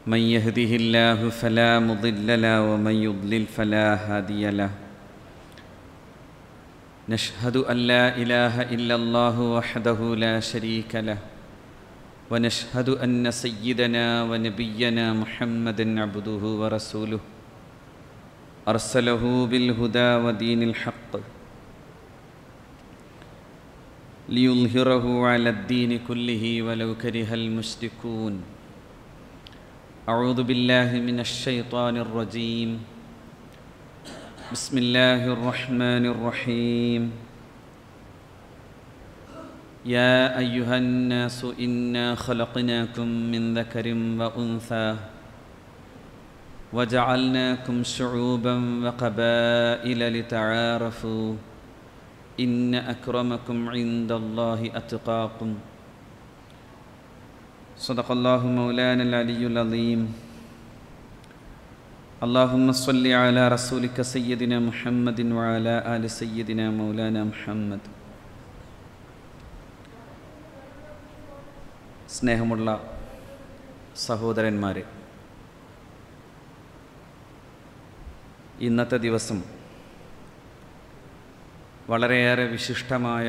من يهده الله فلا مضل له ومن يضلل فلا هادي له نشهد ان لا اله الا الله وحده لا شريك له ونشهد ان سيدنا ونبينا محمدا عبده ورسوله ارسله بالهدى ودين الحق ليظهره على الدين كله ولو كره المشركون اعوذ بالله من الشيطان الرجيم بسم الله الرحمن الرحيم يا ايها الناس انا خلقناكم من ذكر وانثى وجعلناكم شعوبا وقبائل لتعارفوا ان اكرمكم عند الله اتقاكم صدق الله مولانا العلي العظيم اللهم صل على رسولك سيدنا محمد وعلى ال سيدنا مولانا محمد സ്നേഹമുള്ള സഹോദരന്മാരെ ഇന്നത്തെ ദിവസം വളരെയേറെ വിശിഷ്ടമായ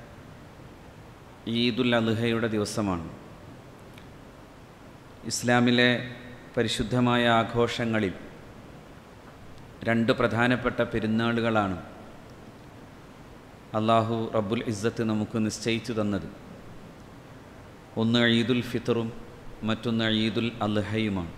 ഈദുൽ അദ്ഹയുടെ ദിവസമാണ് ഇസ്ലാമിലെ പരിശുദ്ധമായ ആഘോഷങ്ങളിൽ രണ്ട് പ്രധാനപ്പെട്ട പെരുന്നാളുകളാണ് അള്ളാഹു റബ്ബുൽ ഇസ്സത്ത് നമുക്ക് നിശ്ചയിച്ചു തന്നത് ഒന്ന് ഈദുൽ ഫിത്തറും മറ്റൊന്ന് ഈദുൽ അദ്ഹയുമാണ്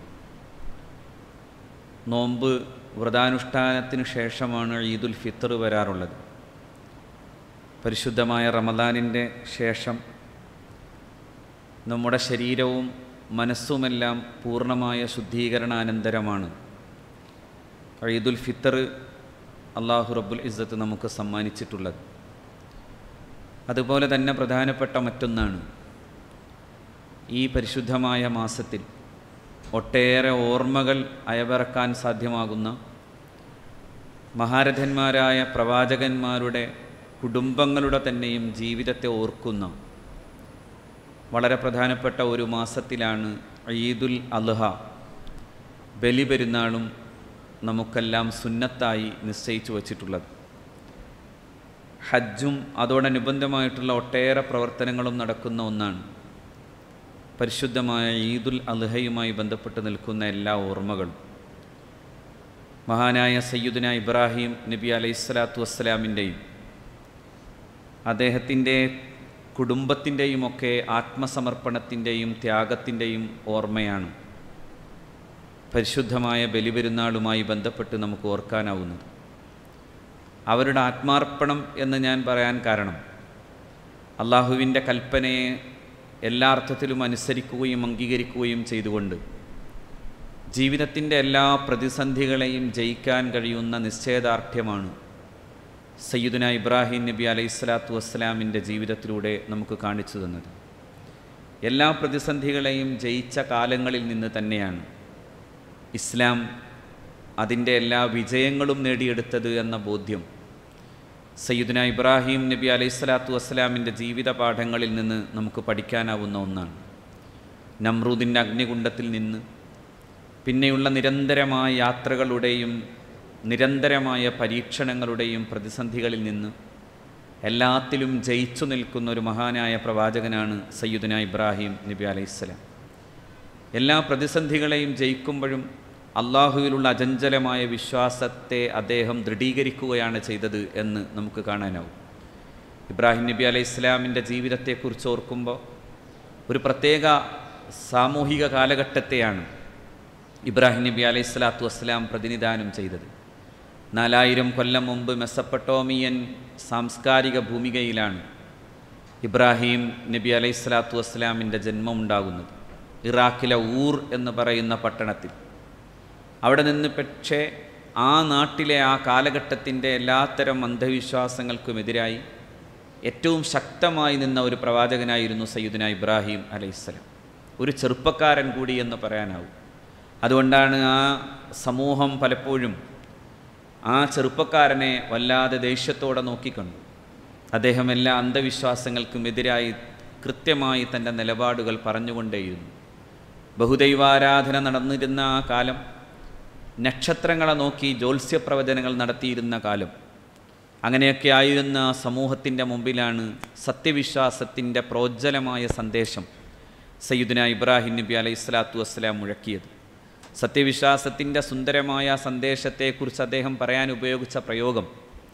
നോമ്പ് വ്രതാനുഷ്ഠാനത്തിന് ശേഷമാണ് ഈദുൽ ഫിത്തർ വരാറുള്ളത് പരിശുദ്ധമായ റമദാനിൻ്റെ ശേഷം നമ്മുടെ ശരീരവും മനസ്സുമെല്ലാം പൂർണ്ണമായ ശുദ്ധീകരണാനന്തരമാണ് ഈദുൽ ഫിത്തർ അള്ളാഹു റബ്ബുൽ ഇസ്സത്ത് നമുക്ക് സമ്മാനിച്ചിട്ടുള്ളത് അതുപോലെ തന്നെ പ്രധാനപ്പെട്ട മറ്റൊന്നാണ് ഈ പരിശുദ്ധമായ മാസത്തിൽ ഒട്ടേറെ ഓർമ്മകൾ അയവിറക്കാൻ സാധ്യമാകുന്ന മഹാരഥന്മാരായ പ്രവാചകന്മാരുടെ കുടുംബങ്ങളുടെ തന്നെയും ജീവിതത്തെ ഓർക്കുന്ന വളരെ പ്രധാനപ്പെട്ട ഒരു മാസത്തിലാണ് ഈദുൽ അദ്ഹ ബലി പെരുന്നാളും നമുക്കെല്ലാം സുന്നത്തായി നിശ്ചയിച്ചു വച്ചിട്ടുള്ളത് ഹജ്ജും അതോടനുബന്ധമായിട്ടുള്ള ഒട്ടേറെ പ്രവർത്തനങ്ങളും നടക്കുന്ന ഒന്നാണ് പരിശുദ്ധമായ ഈദുൽ അദ്ഹയുമായി ബന്ധപ്പെട്ട് നിൽക്കുന്ന എല്ലാ ഓർമ്മകളും മഹാനായ സയ്യുദിന ഇബ്രാഹിം നബി അലൈഹി സ്വലാത്തു വസ്സലാമിൻ്റെയും അദ്ദേഹത്തിൻ്റെ കുടുംബത്തിൻ്റെയും ഒക്കെ ആത്മസമർപ്പണത്തിൻ്റെയും ത്യാഗത്തിൻ്റെയും ഓർമ്മയാണ് പരിശുദ്ധമായ ബലിപെരുന്നാളുമായി ബന്ധപ്പെട്ട് നമുക്ക് ഓർക്കാനാവുന്നത് അവരുടെ ആത്മാർപ്പണം എന്ന് ഞാൻ പറയാൻ കാരണം അള്ളാഹുവിൻ്റെ കൽപ്പനയെ എല്ലാ അർത്ഥത്തിലും അനുസരിക്കുകയും അംഗീകരിക്കുകയും ചെയ്തുകൊണ്ട് ജീവിതത്തിൻ്റെ എല്ലാ പ്രതിസന്ധികളെയും ജയിക്കാൻ കഴിയുന്ന നിശ്ചയദാർഢ്യമാണ് സയ്യിദുന ഇബ്രാഹിം നബി അലൈഹി സ്വലാത്തു വസ്സലാമിൻ്റെ ജീവിതത്തിലൂടെ നമുക്ക് കാണിച്ചു തന്നത് എല്ലാ പ്രതിസന്ധികളെയും ജയിച്ച കാലങ്ങളിൽ നിന്ന് തന്നെയാണ് ഇസ്ലാം അതിൻ്റെ എല്ലാ വിജയങ്ങളും നേടിയെടുത്തത് എന്ന ബോധ്യം സയ്യിദുന ഇബ്രാഹിം നബി അലൈഹി സ്വലാത്തു വസ്സലാമിൻ്റെ ജീവിത പാഠങ്ങളിൽ നിന്ന് നമുക്ക് പഠിക്കാനാവുന്ന ഒന്നാണ് നമ്രൂദിൻ്റെ അഗ്നികുണ്ഡത്തിൽ നിന്ന് പിന്നെയുള്ള നിരന്തരമായ യാത്രകളുടെയും നിരന്തരമായ പരീക്ഷണങ്ങളുടെയും പ്രതിസന്ധികളിൽ നിന്ന് എല്ലാത്തിലും ജയിച്ചു നിൽക്കുന്ന ഒരു മഹാനായ പ്രവാചകനാണ് സയ്യിദുന ഇബ്രാഹിം നബി അലൈഹിസ്സലാം എല്ലാ പ്രതിസന്ധികളെയും ജയിക്കുമ്പോഴും അള്ളാഹുവിലുള്ള അചഞ്ചലമായ വിശ്വാസത്തെ അദ്ദേഹം ദൃഢീകരിക്കുകയാണ് ചെയ്തത് എന്ന് നമുക്ക് കാണാനാവും ഇബ്രാഹിം നബി അലൈഹി ഇസ്ലാമിൻ്റെ ജീവിതത്തെക്കുറിച്ച് ഓർക്കുമ്പോൾ ഒരു പ്രത്യേക സാമൂഹിക കാലഘട്ടത്തെയാണ് ഇബ്രാഹിം നബി അലൈഹി സ്വലാത്തു വസ്സലാം പ്രതിനിധാനം ചെയ്തത് നാലായിരം കൊല്ലം മുമ്പ് മെസ്സപ്പട്ടോമിയൻ സാംസ്കാരിക ഭൂമികയിലാണ് ഇബ്രാഹിം നബി അലൈഹി സ്വലാത്തു വസ്സലാമിൻ്റെ ജന്മം ഉണ്ടാകുന്നത് ഇറാഖിലെ ഊർ എന്ന് പറയുന്ന പട്ടണത്തിൽ അവിടെ നിന്ന് പക്ഷേ ആ നാട്ടിലെ ആ കാലഘട്ടത്തിൻ്റെ എല്ലാത്തരം അന്ധവിശ്വാസങ്ങൾക്കുമെതിരായി ഏറ്റവും ശക്തമായി നിന്ന ഒരു പ്രവാചകനായിരുന്നു സയ്യിദുന ഇബ്രാഹിം അലൈഹിസ്സലാം ഒരു ചെറുപ്പക്കാരൻ കൂടി എന്ന് പറയാനാവും അതുകൊണ്ടാണ് ആ സമൂഹം പലപ്പോഴും ആ ചെറുപ്പക്കാരനെ വല്ലാതെ ദേഷ്യത്തോടെ നോക്കിക്കണ്ടു അദ്ദേഹം എല്ലാ അന്ധവിശ്വാസങ്ങൾക്കും എതിരായി കൃത്യമായി തൻ്റെ നിലപാടുകൾ പറഞ്ഞുകൊണ്ടേയിരുന്നു ബഹുദൈവാരാധന നടന്നിരുന്ന ആ കാലം നക്ഷത്രങ്ങളെ നോക്കി ജ്യോത്സ്യപ്രവചനങ്ങൾ നടത്തിയിരുന്ന കാലം അങ്ങനെയൊക്കെ ആയിരുന്ന സമൂഹത്തിൻ്റെ മുമ്പിലാണ് സത്യവിശ്വാസത്തിൻ്റെ പ്രോജ്വലമായ സന്ദേശം സയ്യിദുന ഇബ്രാഹിം നബി അലൈഹി സ്വലാത്തു വസ്സലാം മുഴക്കിയത് സത്യവിശ്വാസത്തിൻ്റെ സുന്ദരമായ സന്ദേശത്തെക്കുറിച്ച് അദ്ദേഹം പറയാൻ ഉപയോഗിച്ച പ്രയോഗം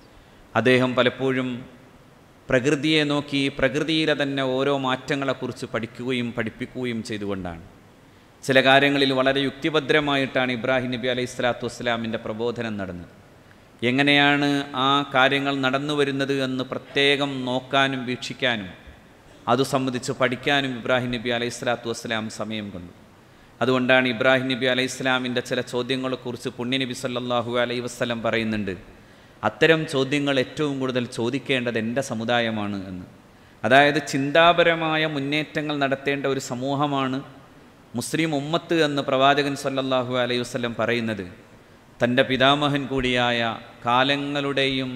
അദ്ദേഹം പലപ്പോഴും പ്രകൃതിയെ നോക്കി പ്രകൃതിയിലെ തന്നെ ഓരോ മാറ്റങ്ങളെക്കുറിച്ച് പഠിക്കുകയും പഠിപ്പിക്കുകയും ചെയ്തുകൊണ്ടാണ് ചില കാര്യങ്ങളിൽ വളരെ യുക്തിഭദ്രമായിട്ടാണ് ഇബ്രാഹിം നബി അലൈഹി സ്വലാത്തു വസ്സലാമിൻ്റെ പ്രബോധനം നടന്നത് എങ്ങനെയാണ് ആ കാര്യങ്ങൾ നടന്നു വരുന്നത് എന്ന് പ്രത്യേകം നോക്കാനും വീക്ഷിക്കാനും അതു സംബന്ധിച്ച് പഠിക്കാനും ഇബ്രാഹിം നബി അലൈഹി സ്വലാത്തു വസ്സലാം സമയം കണ്ടു അതുകൊണ്ടാണ് ഇബ്രാഹിം നബി അലൈഹി സ്വലാമിൻ്റെ ചില ചോദ്യങ്ങളെക്കുറിച്ച് പുണ്യനബി സല്ലല്ലാഹു അലൈഹി വസ്ലം പറയുന്നുണ്ട് അത്തരം ചോദ്യങ്ങൾ ഏറ്റവും കൂടുതൽ ചോദിക്കേണ്ടത് എൻ്റെ സമുദായമാണ് എന്ന് അതായത് ചിന്താപരമായ മുന്നേറ്റങ്ങൾ നടത്തേണ്ട ഒരു സമൂഹമാണ് മുസ്ലിം ഉമ്മത്ത് എന്ന് പ്രവാചകൻ സല്ലല്ലാഹു അലൈഹി വസ്ലം പറയുന്നത് തൻ്റെ പിതാമഹൻ കൂടിയായ കാലങ്ങളുടെയും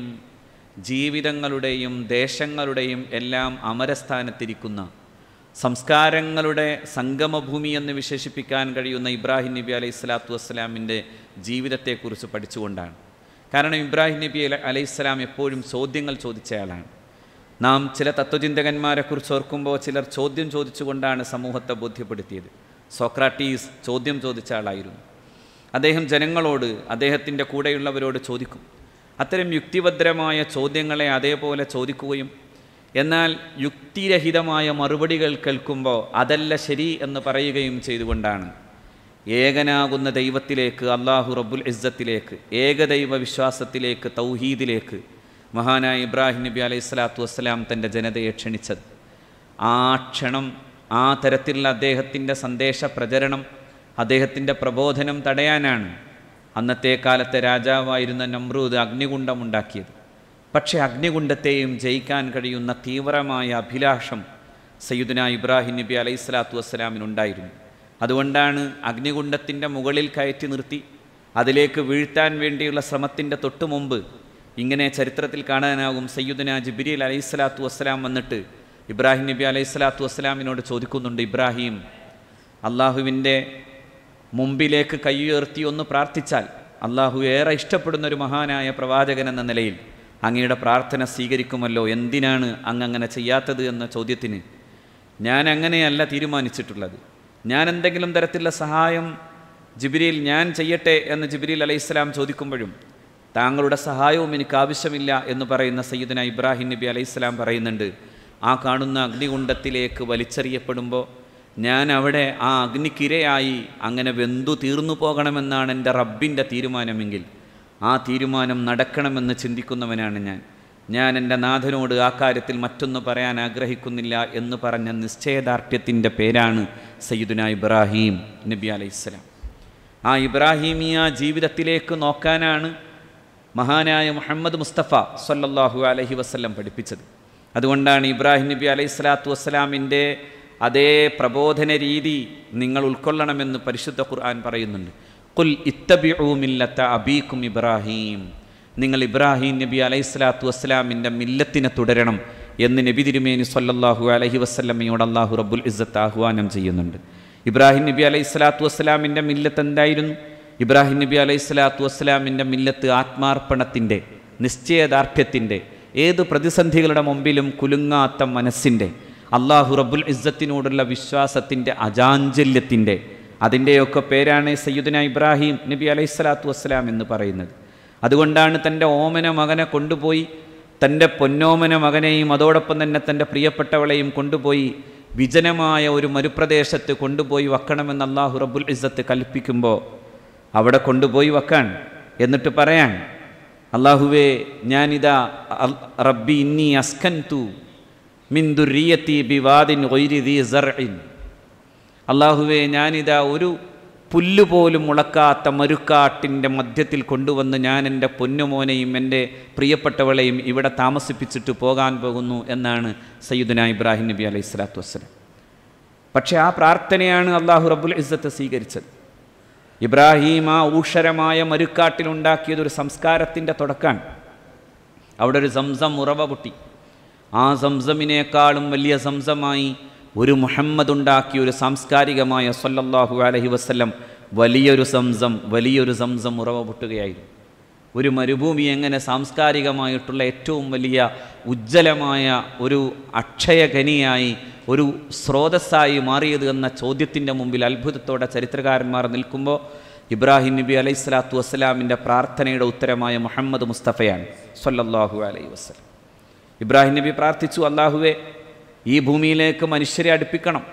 ജീവിതങ്ങളുടെയും ദേശങ്ങളുടെയും എല്ലാം അമരസ്ഥാനത്തിരിക്കുന്ന സംസ്കാരങ്ങളുടെ സംഗമഭൂമി എന്ന് വിശേഷിപ്പിക്കാൻ കഴിയുന്ന ഇബ്രാഹിം നബി അലൈഹി സ്വലാത്തു വസ്സലാമിൻ്റെ ജീവിതത്തെക്കുറിച്ച് പഠിച്ചുകൊണ്ടാണ് കാരണം ഇബ്രാഹിം നബി അലൈഹി സ്വലാം എപ്പോഴും ചോദ്യങ്ങൾ ചോദിച്ചയാളാണ് നാം ചില തത്വചിന്തകന്മാരെക്കുറിച്ച് ഓർക്കുമ്പോൾ ചിലർ ചോദ്യം ചോദിച്ചുകൊണ്ടാണ് സമൂഹത്തെ ബോധ്യപ്പെടുത്തിയത് സോക്രാട്ടീസ് ചോദ്യം ചോദിച്ച ആളായിരുന്നു അദ്ദേഹം ജനങ്ങളോട് അദ്ദേഹത്തിൻ്റെ കൂടെയുള്ളവരോട് ചോദിക്കും അത്തരം യുക്തിഭദ്രമായ ചോദ്യങ്ങളെ അതേപോലെ ചോദിക്കുകയും എന്നാൽ യുക്തിരഹിതമായ മറുപടികൾ കേൾക്കുമ്പോൾ അതല്ല ശരി എന്ന് പറയുകയും ചെയ്തുകൊണ്ടാണ് ഏകനാകുന്ന ദൈവത്തിലേക്ക് അള്ളാഹു റബ്ബുൽ ഇസ്സത്തിലേക്ക് ഏകദൈവ വിശ്വാസത്തിലേക്ക് തൗഹീദിലേക്ക് മഹാനായ ഇബ്രാഹിം നബി അലൈഹി സ്വലാത്തു വസ്സലാം തൻ്റെ ജനതയെ ക്ഷണിച്ചത് ആ ക്ഷണം ആ തരത്തിലുള്ള അദ്ദേഹത്തിൻ്റെ സന്ദേശ പ്രചരണം അദ്ദേഹത്തിൻ്റെ പ്രബോധനം തടയാനാണ് അന്നത്തെ കാലത്തെ രാജാവായിരുന്ന നമ്രൂദ് അഗ്നികുണ്ഡമുണ്ടാക്കിയത് പക്ഷേ അഗ്നികുണ്ഡത്തെയും ജയിക്കാൻ കഴിയുന്ന തീവ്രമായ അഭിലാഷം സയ്യിദുന ഇബ്രാഹിം നബി അലൈഹി സ്വലാത്തു വസ്സലാമിനുണ്ടായിരുന്നു അതുകൊണ്ടാണ് അഗ്നികുണ്ഡത്തിൻ്റെ മുകളിൽ കയറ്റി നിർത്തി അതിലേക്ക് വീഴ്ത്താൻ വേണ്ടിയുള്ള ശ്രമത്തിൻ്റെ തൊട്ടു മുമ്പ് ഇങ്ങനെ ചരിത്രത്തിൽ കാണാനാകും സയ്യിദുന ജിബിരിൽ അലൈഹി സ്വലാത്തു വസ്സലാം വന്നിട്ട് ഇബ്രാഹിം നബി അലൈഹി സ്വലാത്തു വസ്സലാമിനോട് ചോദിക്കുന്നുണ്ട് ഇബ്രാഹിം അള്ളാഹുവിൻ്റെ മുമ്പിലേക്ക് കൈയുയർത്തി ഒന്ന് പ്രാർത്ഥിച്ചാൽ അള്ളാഹു ഏറെ ഇഷ്ടപ്പെടുന്ന ഒരു മഹാനായ പ്രവാചകൻ എന്ന നിലയിൽ അങ്ങയുടെ പ്രാർത്ഥന സ്വീകരിക്കുമല്ലോ എന്തിനാണ് അങ്ങ് അങ്ങനെ ചെയ്യാത്തത് എന്ന ചോദ്യത്തിന് ഞാൻ അങ്ങനെയല്ല തീരുമാനിച്ചിട്ടുള്ളത് ഞാൻ എന്തെങ്കിലും തരത്തിലുള്ള സഹായം ജിബിരിയിൽ ഞാൻ ചെയ്യട്ടെ എന്ന് ജിബിരിൽ അലൈഹിസ്സലാം ചോദിക്കുമ്പോഴും താങ്കളുടെ സഹായവും എനിക്ക് ആവശ്യമില്ല എന്ന് പറയുന്ന സയ്യിദന ഇബ്രാഹിം നബി അലൈഹിസ്സലാം പറയുന്നുണ്ട് ആ കാണുന്ന അഗ്നികുണ്ഡത്തിലേക്ക് വലിച്ചെറിയപ്പെടുമ്പോൾ ഞാൻ അവിടെ ആ അഗ്നിക്കിരയായി അങ്ങനെ വെന്തു തീർന്നു പോകണമെന്നാണ് എൻ്റെ റബ്ബിൻ്റെ തീരുമാനമെങ്കിൽ ആ തീരുമാനം നടക്കണമെന്ന് ചിന്തിക്കുന്നവനാണ് ഞാൻ ഞാൻ എൻ്റെ നാഥനോട് ആ കാര്യത്തിൽ മറ്റൊന്ന് പറയാൻ ആഗ്രഹിക്കുന്നില്ല എന്ന് പറഞ്ഞ നിശ്ചയദാർഢ്യത്തിൻ്റെ പേരാണ് സയ്യിദുന ഇബ്രാഹിം നബി അലൈഹിസ്സലാം ആ ഇബ്രാഹിമിയ ജീവിതത്തിലേക്ക് നോക്കാനാണ് മഹാനായ മുഹമ്മദ് മുസ്തഫ സല്ലല്ലാഹു അലൈഹി വസ്ല്ലം പഠിപ്പിച്ചത് അതുകൊണ്ടാണ് ഇബ്രാഹിം നബി അലൈഹി സ്വലാത്തു വസ്സലാമിൻ്റെ അതേ പ്രബോധന രീതി നിങ്ങൾ ഉൾക്കൊള്ളണമെന്ന് പരിശുദ്ധ ഖുർആൻ പറയുന്നുണ്ട് കുൽ ഇത്തബിഊമില്ലത്ത അബീക്കും ഇബ്രാഹിം നിങ്ങൾ ഇബ്രാഹിം നബി അലൈഹി സ്വലാത്തു വസ്സലാമിൻ്റെ മില്ലത്തിനെ തുടരണം എന്ന് നബി തിരുമേനി സല്ലല്ലാഹു അലൈഹി വസ്ല്ലമ്മയോട് അള്ളാഹു റബ്ബുൽ ഇസ്സത്ത് ആഹ്വാനം ചെയ്യുന്നുണ്ട് ഇബ്രാഹിം നബി അലൈഹി സ്വലാത്തു വസ്സലാമിൻ്റെ മില്ലത്ത് എന്തായിരുന്നു ഇബ്രാഹിം നബി അലൈഹി സ്വലാത്തു വസ്സലാമിൻ്റെ മില്ലത്ത് ആത്മാർപ്പണത്തിൻ്റെ നിശ്ചയദാർഢ്യത്തിൻ്റെ ഏത് പ്രതിസന്ധികളുടെ മുമ്പിലും കുലുങ്ങാത്ത മനസ്സിൻ്റെ അള്ളാഹു റബ്ബുൽ ഇസ്സത്തിനോടുള്ള വിശ്വാസത്തിൻ്റെ അജാഞ്ചല്യത്തിൻ്റെ അതിൻ്റെയൊക്കെ പേരാണ് സയ്യുദന ഇബ്രാഹിം നബി അലൈഹി സ്വലാത്തു വസ്സലാം എന്ന് പറയുന്നത് അതുകൊണ്ടാണ് തൻ്റെ ഓമന മകനെ കൊണ്ടുപോയി തൻ്റെ പൊന്നോമന മകനെയും അതോടൊപ്പം തന്നെ തൻ്റെ പ്രിയപ്പെട്ടവളെയും കൊണ്ടുപോയി വിജനമായ ഒരു മരുപ്രദേശത്ത് കൊണ്ടുപോയി വക്കണമെന്ന് അള്ളാഹു റബ്ബുൽ ഇസ്സത്ത് കൽപ്പിക്കുമ്പോൾ അവിടെ കൊണ്ടുപോയി വെക്കാൻ എന്നിട്ട് പറയാൻ അള്ളാഹുവേ ഞാനിതാ റബ്ബി ഇന്നി അസ്കൻ തു മിന്ദുറിയത്തി ബിവാദിൻ ഒയ്രിദി സർഇൻ അള്ളാഹുവേ ഞാനിതാ ഒരു പുല്ലുപോലും മുളക്കാത്ത മരുക്കാട്ടിൻ്റെ മധ്യത്തിൽ കൊണ്ടുവന്ന് ഞാൻ എൻ്റെ പൊന്നുമോനെയും എൻ്റെ പ്രിയപ്പെട്ടവളെയും ഇവിടെ താമസിപ്പിച്ചിട്ട് പോകാൻ പോകുന്നു എന്നാണ് സയ്യിദുന ഇബ്രാഹിം നബി അലൈഹി സ്വലാത്തു വസ്സലാം പക്ഷേ ആ പ്രാർത്ഥനയാണ് അള്ളാഹു റബ്ബുൽ ഇസ്സത്ത് സ്വീകരിച്ചത് ഇബ്രാഹിം ആ ഊഷരമായ മരുക്കാട്ടിലുണ്ടാക്കിയത് ഒരു സംസ്കാരത്തിൻ്റെ തുടക്കാണ് അവിടെ ഒരു സംസം ഉറവ പൊട്ടി ആ സംസമിനേക്കാളും വലിയ സംസമായി ഒരു മുഹമ്മദ് ഉണ്ടാക്കിയ ഒരു സാംസ്കാരികമായ സല്ലല്ലാഹു അലൈഹി വസല്ലം വലിയൊരു സംസം വലിയൊരു സംസം ഉറവ പൊട്ടുകയായിരുന്നു ഒരു മരുഭൂമി എങ്ങനെ സാംസ്കാരികമായിട്ടുള്ള ഏറ്റവും വലിയ ഉജ്ജ്വലമായ ഒരു അക്ഷയഖനിയായി ഒരു സ്രോതസ്സായി മാറിയത് എന്ന ചോദ്യത്തിൻ്റെ മുമ്പിൽ അത്ഭുതത്തോടെ ചരിത്രകാരന്മാർ നിൽക്കുമ്പോൾ ഇബ്രാഹിം നബി അലൈഹി സ്വലാത്തു വസ്സലാമിൻ്റെ പ്രാർത്ഥനയുടെ ഉത്തരമായ മുഹമ്മദ് മുസ്തഫയാണ് സല്ലല്ലാഹു അലൈഹി വസ്ലം ഇബ്രാഹിം നബി പ്രാർത്ഥിച്ചു അള്ളാഹുവെ ഈ ഭൂമിയിലേക്ക് മനുഷ്യരെ അടുപ്പിക്കണം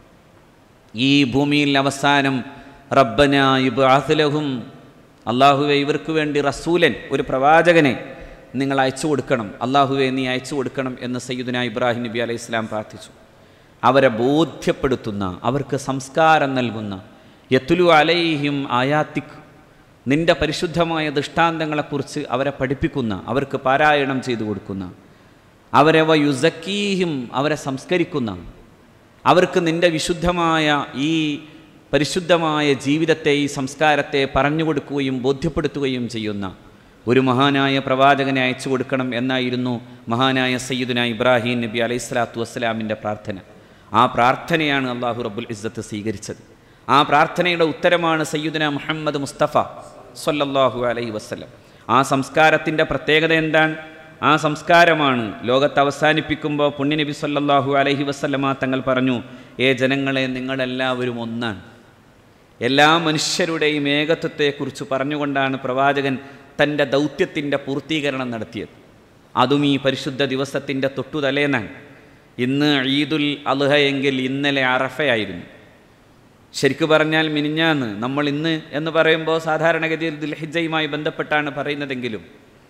ഈ ഭൂമിയിൽ അവസാനം റബ്ബന ഇബ്രാഹുലഹും അള്ളാഹുവെ ഇവർക്ക് വേണ്ടി റസൂലൻ ഒരു പ്രവാചകനെ നിങ്ങൾ അയച്ചു കൊടുക്കണം അള്ളാഹുവെ നീ അയച്ചു കൊടുക്കണം എന്ന് സയ്യിദുന ഇബ്രാഹിം നബി അലൈഹി ഇസ്ലാം പ്രാർത്ഥിച്ചു അവരെ ബോധ്യപ്പെടുത്തുന്ന അവർക്ക് സംസ്കാരം നൽകുന്ന യത്തുലു അലൈഹിം ആയാത്തിക് നിന്റെ പരിശുദ്ധമായ ദൃഷ്ടാന്തങ്ങളെക്കുറിച്ച് അവരെ പഠിപ്പിക്കുന്ന അവർക്ക് പാരായണം ചെയ്തു കൊടുക്കുന്ന അവരെ വ യുസക്കീഹിം അവരെ സംസ്കരിക്കുന്ന അവർക്ക് നിന്റെ വിശുദ്ധമായ ഈ പരിശുദ്ധമായ ജീവിതത്തെ ഈ സംസ്കാരത്തെ പറഞ്ഞു കൊടുക്കുകയും ബോധ്യപ്പെടുത്തുകയും ചെയ്യുന്ന ഒരു മഹാനായ പ്രവാചകനെ അയച്ചു കൊടുക്കണം എന്നായിരുന്നു മഹാനായ സയ്യിദുന ഇബ്രാഹിം നബി അലൈഹി സ്വലാത്തു വസ്സലാമിൻ്റെ പ്രാർത്ഥന ആ പ്രാർത്ഥനയാണ് അള്ളാഹു റബ്ബുൽ ഇസ്സത്ത് സ്വീകരിച്ചത് ആ പ്രാർത്ഥനയുടെ ഉത്തരമാണ് സയ്യിദുന മുഹമ്മദ് മുസ്തഫ സല്ലല്ലാഹു അലൈഹി വസ്ലം ആ സംസ്കാരത്തിൻ്റെ പ്രത്യേകത എന്താണ് ആ സംസ്കാരമാണ് ലോകത്ത് അവസാനിപ്പിക്കുമ്പോൾ പുണ്യനബി സല്ലല്ലാഹു അലൈഹി വസ്ലമ തങ്ങൾ പറഞ്ഞു ഏ ജനങ്ങളെ നിങ്ങളെല്ലാവരും ഒന്നാണ് എല്ലാ മനുഷ്യരുടെയും ഏകത്വത്തെക്കുറിച്ച് പറഞ്ഞുകൊണ്ടാണ് പ്രവാചകൻ തൻ്റെ ദൗത്യത്തിൻ്റെ പൂർത്തീകരണം നടത്തിയത് അതും ഈ പരിശുദ്ധ ദിവസത്തിൻ്റെ തൊട്ടുതലേന്നാണ് ഇന്ന് ഈദുൽ അൽഹ എങ്കിൽ ഇന്നലെ അറഫയായിരുന്നു ശരിക്കു പറഞ്ഞാൽ മിനിഞ്ഞാന്ന് നമ്മൾ ഇന്ന് എന്ന് പറയുമ്പോൾ സാധാരണഗതിയിൽ ദുൽഹിജയുമായി ബന്ധപ്പെട്ടാണ് പറയുന്നതെങ്കിലും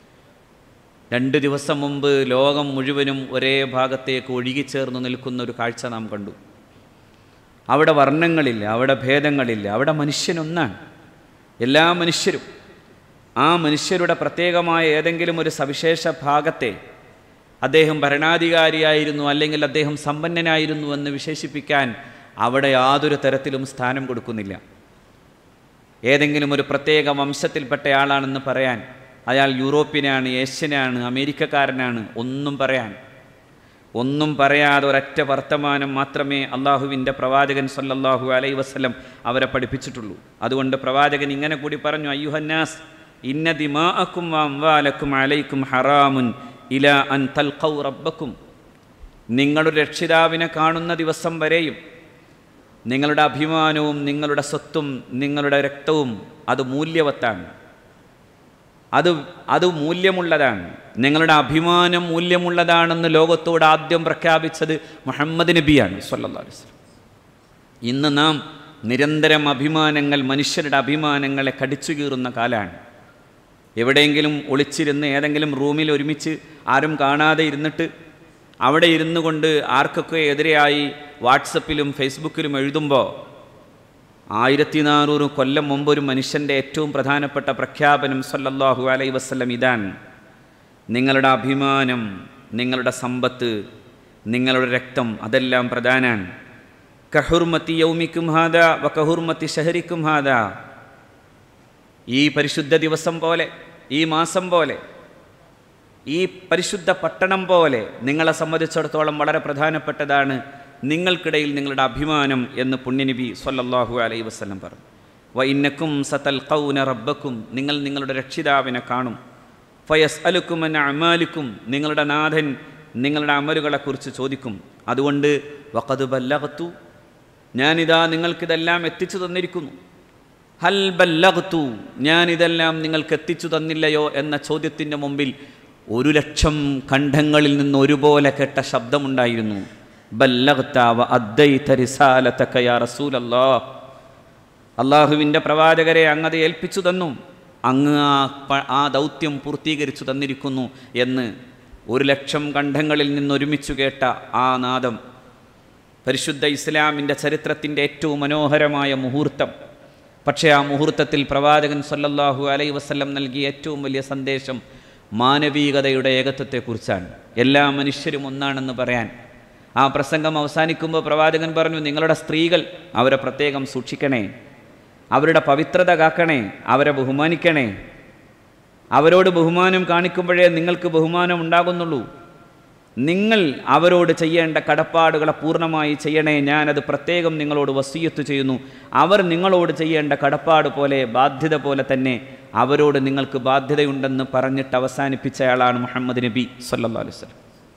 രണ്ട് ദിവസം മുമ്പ് ലോകം മുഴുവനും ഒരേ ഭാഗത്തേക്ക് ഒഴുകിച്ചേർന്ന് നിൽക്കുന്ന ഒരു കാഴ്ച നാം കണ്ടു അവിടെ വർണ്ണങ്ങളില്ല അവിടെ ഭേദങ്ങളില്ല അവിടെ മനുഷ്യനൊന്നാണ് എല്ലാ മനുഷ്യരും ആ മനുഷ്യരുടെ പ്രത്യേകമായ ഏതെങ്കിലും ഒരു സവിശേഷ ഭാഗത്തെ അദ്ദേഹം ഭരണാധികാരിയായിരുന്നു അല്ലെങ്കിൽ അദ്ദേഹം സമ്പന്നനായിരുന്നു എന്ന് വിശേഷിപ്പിക്കാൻ അവിടെ യാതൊരു തരത്തിലും സ്ഥാനം കൊടുക്കുന്നില്ല ഏതെങ്കിലും ഒരു പ്രത്യേക വംശത്തിൽപ്പെട്ട ആളാണെന്ന് പറയാൻ അയാൾ യൂറോപ്യനാണ് ഏഷ്യനാണ് അമേരിക്കക്കാരനാണ് ഒന്നും പറയാൻ ഒന്നും പറയാതെ ഒരൊറ്റ വർത്തമാനം മാത്രമേ അള്ളാഹുവിൻ്റെ പ്രവാചകൻ സല്ലല്ലാഹു അലൈ വസ്ലം അവരെ പഠിപ്പിച്ചിട്ടുള്ളൂ അതുകൊണ്ട് പ്രവാചകൻ ഇങ്ങനെ കൂടി പറഞ്ഞു അയ്യുഹന്നാസ് ഇന്ന ദിമാഅക്കും വാംവാലക്കും അലൈക്കും ഹറാമുൻ ഇല അൻ തൽഖൗ റബ്ബക്കും നിങ്ങളുടെ രക്ഷിതാവിനെ കാണുന്ന ദിവസം വരെയും നിങ്ങളുടെ അഭിമാനവും നിങ്ങളുടെ സ്വത്തും നിങ്ങളുടെ രക്തവും അത് മൂല്യവത്താണ് അത് അത് മൂല്യമുള്ളതാണ് നിങ്ങളുടെ അഭിമാനം മൂല്യമുള്ളതാണെന്ന് ലോകത്തോട് ആദ്യം പ്രഖ്യാപിച്ചത് മുഹമ്മദ് നബിയാണ് സല്ലല്ലാഹു അലൈഹി വസല്ലം ഇന്ന് നാം നിരന്തരം അഭിമാനങ്ങൾ മനുഷ്യരുടെ അഭിമാനങ്ങളെ കടിച്ചു കീറുന്ന കാലാണ് എവിടെയെങ്കിലും ഒളിച്ചിരുന്ന് ഏതെങ്കിലും റൂമിൽ ഒരുമിച്ച് ആരും കാണാതെ ഇരുന്നിട്ട് അവിടെ ഇരുന്നു കൊണ്ട് ആർക്കൊക്കെ എതിരെയായി വാട്സപ്പിലും ഫേസ്ബുക്കിലും എഴുതുമ്പോൾ ആയിരത്തി നാനൂറ് കൊല്ലം മുമ്പ് ഒരു മനുഷ്യൻ്റെ ഏറ്റവും പ്രധാനപ്പെട്ട പ്രഖ്യാപനം സല്ലല്ലാഹു അലൈ വസ്ലം ഇതാണ് നിങ്ങളുടെ അഭിമാനം നിങ്ങളുടെ സമ്പത്ത് നിങ്ങളുടെ രക്തം അതെല്ലാം പ്രധാനാണ് കഹുർമത്തി യൗമിക്കും ഹാദ വ കഹുർമത്തി ഷഹരിക്കും ഹാദ ഈ പരിശുദ്ധ ദിവസം പോലെ ഈ മാസം പോലെ ഈ പരിശുദ്ധ പട്ടണം പോലെ നിങ്ങളെ സംബന്ധിച്ചിടത്തോളം വളരെ പ്രധാനപ്പെട്ടതാണ് നിങ്ങൾക്കിടയിൽ നിങ്ങളുടെ അഭിമാനം എന്ന് പുണ്യനബി സല്ലല്ലാഹു അലൈഹി വസ്ലം പറഞ്ഞു വ ഇന്നക്കും സതൽ കൗന റബ്ബക്കും നിങ്ങൾ നിങ്ങളുടെ രക്ഷിതാവിനെ കാണും ഫയസ് അലുക്കും എന്ന അമാലിക്കും നിങ്ങളുടെ നാഥൻ നിങ്ങളുടെ അമലുകളെക്കുറിച്ച് ചോദിക്കും അതുകൊണ്ട് വഖദ് ബല്ലകത്തു ഞാനിതാ നിങ്ങൾക്കിതെല്ലാം എത്തിച്ചു തന്നിരിക്കുന്നു ഹൽ ബല്ലകത്തു ഞാനിതെല്ലാം നിങ്ങൾക്ക് എത്തിച്ചു തന്നില്ലയോ എന്ന ചോദ്യത്തിൻ്റെ മുമ്പിൽ ഒരു ലക്ഷം ഖണ്ഡങ്ങളിൽ നിന്ന് ഒരുപോലെ കേട്ട ശബ്ദമുണ്ടായിരുന്നു ബല്ലഗ്താവ അദ്ദൈത റിസാലതക യാ റസൂലല്ലാ അള്ളാഹുവിൻ്റെ പ്രവാചകരെ അങ്ങത് ഏൽപ്പിച്ചു തന്നു അങ്ങ് ആ പ- ആ ദൗത്യം പൂർത്തീകരിച്ചു തന്നിരിക്കുന്നു എന്ന് ഒരു ലക്ഷം ഖണ്ഡങ്ങളിൽ നിന്നൊരുമിച്ചു കേട്ട ആ നാദം പരിശുദ്ധ ഇസ്ലാമിൻ്റെ ചരിത്രത്തിൻ്റെ ഏറ്റവും മനോഹരമായ മുഹൂർത്തം പക്ഷേ ആ മുഹൂർത്തത്തിൽ പ്രവാചകൻ സല്ലല്ലാഹു അലൈ വസല്ലം നൽകിയ ഏറ്റവും വലിയ സന്ദേശം മാനവികതയുടെ ഏകത്വത്തെക്കുറിച്ചാണ് എല്ലാ മനുഷ്യരും ഒന്നാണെന്ന് പറയാൻ ആ പ്രസംഗം അവസാനിക്കുമ്പോൾ പ്രവാചകൻ പറഞ്ഞു നിങ്ങളുടെ സ്ത്രീകൾ അവരെ പ്രത്യേകം സൂക്ഷിക്കണേ അവരുടെ പവിത്രത കാക്കണേ അവരെ ബഹുമാനിക്കണേ അവരോട് ബഹുമാനം കാണിക്കുമ്പോഴേ നിങ്ങൾക്ക് ബഹുമാനം ഉണ്ടാകുന്നുള്ളൂ നിങ്ങൾ അവരോട് ചെയ്യേണ്ട കടപ്പാടുകളെ പൂർണ്ണമായി ചെയ്യണേ ഞാനത് പ്രത്യേകം നിങ്ങളോട് വസീയത്ത് ചെയ്യുന്നു അവർ നിങ്ങളോട് ചെയ്യേണ്ട കടപ്പാട് പോലെ ബാധ്യത പോലെ തന്നെ അവരോട് നിങ്ങൾക്ക് ബാധ്യതയുണ്ടെന്ന് പറഞ്ഞിട്ട് അവസാനിപ്പിച്ചയാളാണ് മുഹമ്മദ് നബി സല്ലാ അലൈഹി വസല്ലം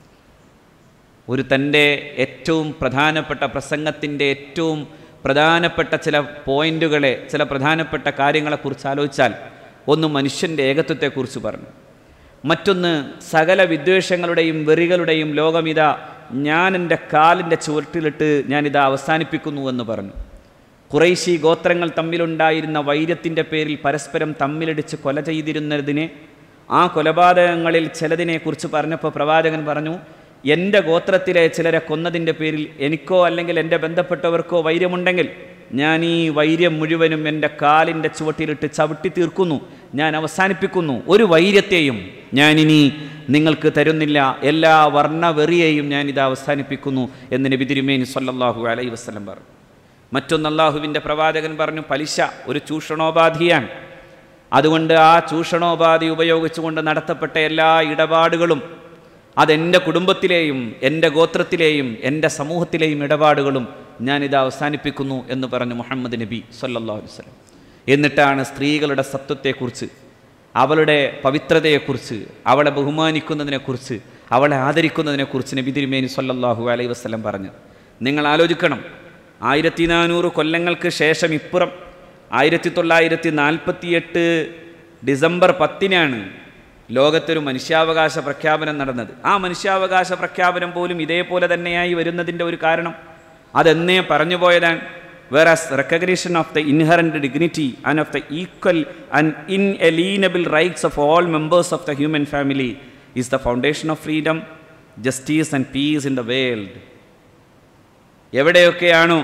ഒരു തൻ്റെ ഏറ്റവും പ്രധാനപ്പെട്ട പ്രസംഗത്തിൻ്റെ ഏറ്റവും പ്രധാനപ്പെട്ട ചില പോയിന്റുകളെ ചില പ്രധാനപ്പെട്ട കാര്യങ്ങളെക്കുറിച്ച് ആലോചിച്ചാൽ ഒന്ന് മനുഷ്യൻ്റെ ഏകത്വത്തെക്കുറിച്ച് പറഞ്ഞു മറ്റൊന്ന് സകല വിദ്വേഷങ്ങളുടെയും വെറികളുടെയും ലോകമിതാ ഞാൻ എൻ്റെ കാലിൻ്റെ ചുവട്ടിലിട്ട് ഞാനിതാ അവസാനിപ്പിക്കുന്നു എന്ന് പറഞ്ഞു കുറേശി ഗോത്രങ്ങൾ തമ്മിലുണ്ടായിരുന്ന വൈര്യത്തിൻ്റെ പേരിൽ പരസ്പരം തമ്മിലടിച്ച് കൊല ചെയ്തിരുന്നതിനെ ആ കൊലപാതകങ്ങളിൽ ചിലതിനെക്കുറിച്ച് പറഞ്ഞപ്പോൾ പ്രവാചകൻ പറഞ്ഞു എൻ്റെ ഗോത്രത്തിലെ ചിലരെ കൊന്നതിൻ്റെ പേരിൽ എനിക്കോ അല്ലെങ്കിൽ എൻ്റെ ബന്ധപ്പെട്ടവർക്കോ വൈര്യമുണ്ടെങ്കിൽ ഞാൻ ഈ വൈര്യം മുഴുവനും എൻ്റെ കാലിൻ്റെ ചുവട്ടിലിട്ട് ചവിട്ടി തീർക്കുന്നു ഞാൻ അവസാനിപ്പിക്കുന്നു ഒരു വൈര്യത്തെയും ഞാനിനി നിങ്ങൾക്ക് തരുന്നില്ല എല്ലാ വർണ്ണവെറിയെയും ഞാനിത് അവസാനിപ്പിക്കുന്നു എന്ന് നബി തിരുമേനി സല്ലല്ലാഹു അലൈഹി വസ്ലം പറഞ്ഞു മറ്റൊന്ന് അള്ളാഹുവിൻ്റെ പ്രവാചകൻ പറഞ്ഞു പലിശ ഒരു ചൂഷണോപാധിയാണ് അതുകൊണ്ട് ആ ചൂഷണോപാധി ഉപയോഗിച്ചുകൊണ്ട് നടത്തപ്പെട്ട എല്ലാ ഇടപാടുകളും അതെൻ്റെ കുടുംബത്തിലെയും എൻ്റെ ഗോത്രത്തിലെയും എൻ്റെ സമൂഹത്തിലെയും ഇടപാടുകളും ഞാനിത് അവസാനിപ്പിക്കുന്നു എന്ന് പറഞ്ഞു മുഹമ്മദ് നബി സല്ലല്ലാഹു അലൈഹി വസല്ലം എന്നിട്ടാണ് സ്ത്രീകളുടെ സത്വത്തെക്കുറിച്ച് അവളുടെ പവിത്രതയെക്കുറിച്ച് അവളെ ബഹുമാനിക്കുന്നതിനെക്കുറിച്ച് അവളെ ആദരിക്കുന്നതിനെക്കുറിച്ച് നബി തിരുമേനി സല്ലല്ലാഹു അലൈഹി വസല്ലം പറഞ്ഞു നിങ്ങൾ ആലോചിക്കണം ആയിരത്തി നാനൂറ് കൊല്ലങ്ങൾക്ക് ശേഷം ഇപ്പുറം ആയിരത്തി തൊള്ളായിരത്തി നാൽപ്പത്തിയെട്ട് ഡിസംബർ പത്തിനാണ് ലോകത്തൊരു മനുഷ്യാവകാശ പ്രഖ്യാപനം നടന്നത് ആ മനുഷ്യാവകാശ പ്രഖ്യാപനം പോലും ഇതേപോലെ തന്നെയായി വരുന്നതിൻ്റെ ഒരു കാരണം അതെന്നേ പറഞ്ഞു പോയതാണ് whereas recognition of the inherent dignity and of the equal and inalienable rights of all members of the human family is the foundation of freedom justice and peace in the world എവിടെയൊക്കെയാണോ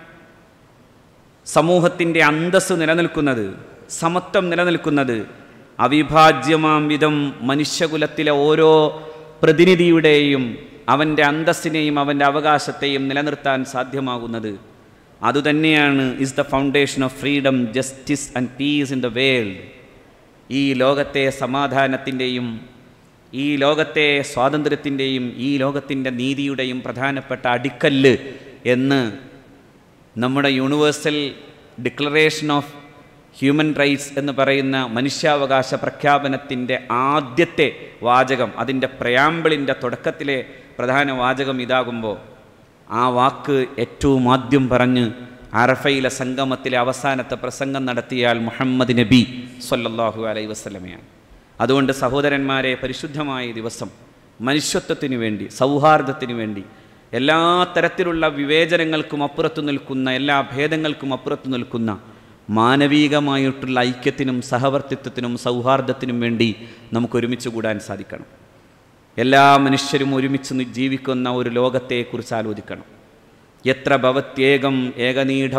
സമൂഹത്തിൻ്റെ അന്തസ്സ് നിലനിൽക്കുന്നത് സമത്വം നിലനിൽക്കുന്നത് അവിഭാജ്യമാം വിധം മനുഷ്യകുലത്തിലെ ഓരോ പ്രതിനിധിയുടെയും അവൻ്റെ അന്തസ്സിനെയും അവൻ്റെ അവകാശത്തെയും നിലനിർത്താൻ സാധ്യമാകുന്നത് അതുതന്നെയാണ് is the foundation of freedom justice and peace in the world ഈ ലോകത്തെ സമാധാനത്തിൻ്റെയും ഈ ലോകത്തെ സ്വാതന്ത്ര്യത്തിൻ്റെയും ഈ ലോകത്തിൻ്റെ നീതിയുടെയും പ്രധാനപ്പെട്ട അടിക്കല്ല് എന്ന് നമ്മുടെ universal declaration of human rights എന്ന് പറയുന്ന മനുഷ്യാവകാശ പ്രഖ്യാപനത്തിൻ്റെ ആദ്യത്തെ വാചകം അതിൻ്റെ പ്രയാമ്പിളിൻ്റെ തുടക്കത്തിലെ പ്രധാന വാചകം ഇതാകുമ്പോൾ ആ വാക്ക് ഏറ്റവും ആദ്യം പറഞ്ഞ് അറഫയിലെ സംഗമത്തിലെ അവസാനത്തെ പ്രസംഗം നടത്തിയാൽ മുഹമ്മദ് നബി സല്ലല്ലാഹു അലൈ വസ്ലമയാണ് അതുകൊണ്ട് സഹോദരന്മാരെ പരിശുദ്ധമായ ദിവസം മനുഷ്യത്വത്തിനു വേണ്ടി സൗഹാർദ്ദത്തിനു വേണ്ടി എല്ലാ തരത്തിലുള്ള വിവേചനങ്ങൾക്കും അപ്പുറത്തു നിൽക്കുന്ന എല്ലാ ഭേദങ്ങൾക്കും അപ്പുറത്തു നിൽക്കുന്ന മാനവീകമായിട്ടുള്ള ഐക്യത്തിനും സഹവർത്തിത്വത്തിനും സൗഹാർദ്ദത്തിനും വേണ്ടി നമുക്ക് ഒരുമിച്ച് കൂടാൻ സാധിക്കണം എല്ലാ മനുഷ്യരും ഒരുമിച്ച് നി- ജീവിക്കുന്ന ഒരു ലോകത്തെക്കുറിച്ച് ആലോചിക്കണം എത്ര ഭവത്യേകം ഏകനീഠം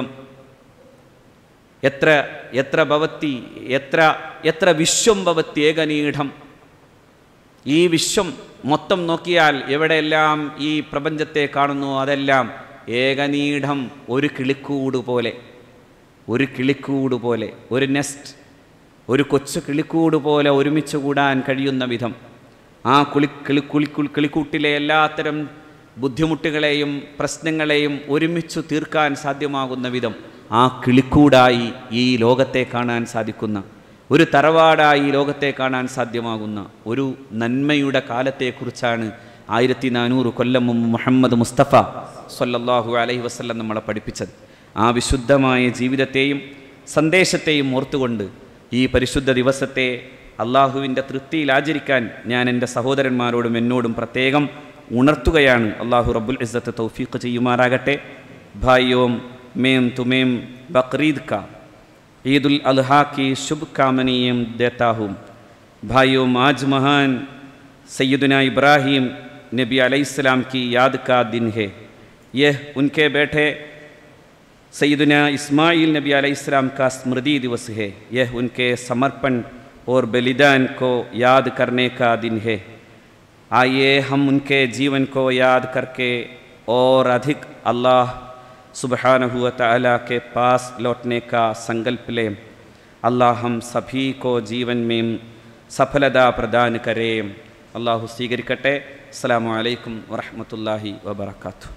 എത്ര എത്ര ഭവത്തി എത്ര എത്ര വിശ്വം ഭവത്യേകനീഠം ഈ വിശ്വം മൊത്തം നോക്കിയാൽ എവിടെയെല്ലാം ഈ പ്രപഞ്ചത്തെ കാണുന്നു അതെല്ലാം ഏകനീഠം ഒരു കിളിക്കൂട് പോലെ ഒരു കിളിക്കൂട് പോലെ ഒരു നെസ്റ്റ് ഒരു കൊച്ചു കിളിക്കൂട് പോലെ ഒരുമിച്ച് കൂടാൻ കഴിയുന്ന വിധം ആ കുളി കിളി കുളി കുളി- കിളിക്കൂട്ടിലെ എല്ലാത്തരം ബുദ്ധിമുട്ടുകളെയും പ്രശ്നങ്ങളെയും ഒരുമിച്ച് തീർക്കാൻ സാധ്യമാകുന്ന വിധം ആ കിളിക്കൂടായി ഈ ലോകത്തെ കാണാൻ സാധിക്കുന്ന ഒരു തറവാടായി ഈ ലോകത്തെ കാണാൻ സാധ്യമാകുന്ന ഒരു നന്മയുടെ കാലത്തെക്കുറിച്ചാണ് ആയിരത്തി നാനൂറ് കൊല്ലം മുമ്പ് മുഹമ്മദ് മുസ്തഫ സല്ലല്ലാഹു അലൈഹി വസല്ലം നമ്മളെ പഠിപ്പിച്ചത് ആ വിശുദ്ധമായ ജീവിതത്തെയും സന്ദേശത്തെയും ഓർത്തുകൊണ്ട് ഈ പരിശുദ്ധ ദിവസത്തെ അള്ളാഹുവിൻ്റെ തൃപ്തിയിൽ ആചരിക്കാൻ ഞാൻ എൻ്റെ സഹോദരന്മാരോടും എന്നോടും പ്രത്യേകം ഉണർത്തുകയാണ് അള്ളാഹു റബ്ബുൽ ഇസ്സത്ത് തൗഫീഖ് ചെയ്യുമാറാകട്ടെ ഭായിയോം മേം തുമേം ബക്രീദ് കാ ईद उल अजहा की शुभकामनाएं देता हूँ भाइयों आज महान सैदना इब्राहिम नबी अलैहिस्सलाम की याद का दिन है यह उनके बेटे सैदना इस्माइल नबी अलैहिस्सलाम का स्मृति दिवस है यह उनके समर्पण और बलिदान को याद करने का दिन है आइए हम उनके जीवन को याद करके और अधिक अल्लाह सुबहानहु व तआला के पास लौटने का संकल्प लें अल्लाह हम सभी को जीवन में सफलता प्रदान करे അള്ളാഹു സ്വീകരിക്കട്ടെ അസ്സലാമു അലൈക്കും വറഹ്മത്തുള്ളാഹി വബറകാതുഹു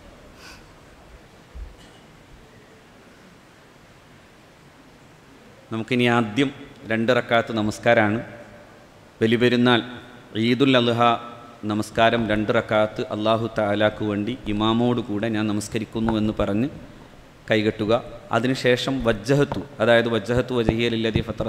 നമുക്കിനി ആദ്യം രണ്ട് റക്കാത്ത് നമസ്കാരമാണ് ബലിപെരുന്നാൾ ഈദുൽ അദ്ഹ നമസ്കാരം രണ്ട് റക്കാത്ത് അള്ളാഹു താലാക്ക് വേണ്ടി ഇമാമോട് കൂടെ ഞാൻ നമസ്കരിക്കുന്നു എന്ന് പറഞ്ഞ് കൈകെട്ടുക അതിനുശേഷം വജ്ജഹത്തു അതായത് വജ്ജഹത്തു വജഹിയലില്ലതി ഫത്ര